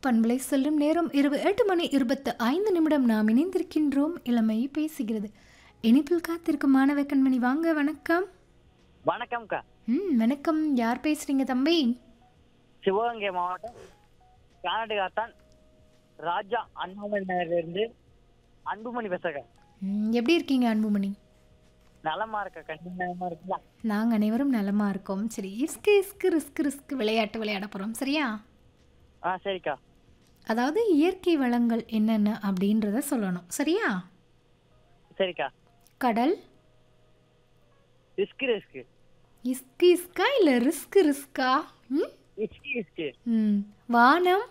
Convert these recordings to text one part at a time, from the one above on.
பண்பலை செல்லும் நேரம் இரவு எட்டு மணி இருபத்து ஐந்து நிமிடம் நாம் இணைந்திருக்கின்றோம் இளமை பேசுகிறது இனிப்பில் காத்திருக்கும் மாணவ கண்மணி வாங்க வணக்கம் வணக்கம்க்கா ம் வணக்கம் யார் பேசுறீங்க தம்பி சிவகங்கை மாவட்டம் கர்நாடகாத்தான் ராஜா அண்ணாமலை நகர்லேருந்து அன்புமணி பேசுகிறேன் ம், எப்படி இருக்கீங்க அன்புமணி நலமா இருக்கா கண்டிப்பா நலமா இருக்குல்ல நாங்கள் அனைவரும் நலமா இருக்கோம் சரி இஸ்கு இஸ்கு ரிஸ்க் ரிஸ்க் விளையாட்டு விளையாட போகிறோம் சரியா ஆ சரிக்கா அதாவது இயற்கை வளங்கள் என்னென்ன அப்படின்றத சொல்லணும் சரியா சரிக்கா கடல் ரிஸ்க் ரிஸ்க் இஸ்கு இஸ்கா இல்லை ரிஸ்க் ரிஸ்கா ம் இஸ்கி இஸ்கு ம் வானம்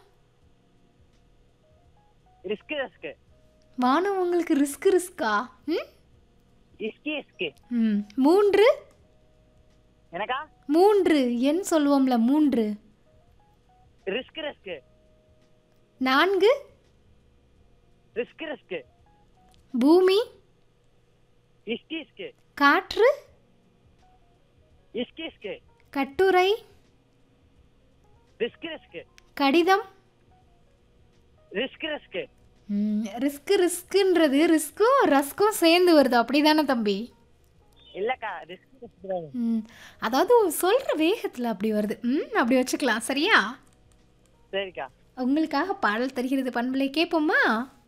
ரிஸ்க் ரிஸ்க் வானம் உங்களுக்கு ரிஸ்க் ரிஸ்கா ம் இஸ்கி இஸ்கு ம் மூன்று எனக்கா மூன்று எண் சொல்லுவோம்ல மூன்று ரிஸ்க் ரிஸ்க் நான்கு ரிஸ்க் ரிஸ்க் பூமி இஸ்கி இஸ்கு காற்று இஸ்கி இஸ்கு கட்டுரை ரிஸ்க் ரிஸ்க் கடிதம் ரிஸ்க் ரிஸ்க் ம், ரிஸ்க் ரிஸ்க்குன்றது ரிஸ்க்கும் ரஸ்க்கும் சேர்ந்து வருது அப்படிதானே தம்பி இல்லக்கா ரிஸ்க் ரிஸ்க் தான் ம் அதாவது சொல்கிற வேகத்தில் அப்படி வருது ம் அப்படி வச்சுக்கலாம் சரியா சரிக்கா உங்களுக்காக பாடல் தருகிறது பண்பலை கேட்போமா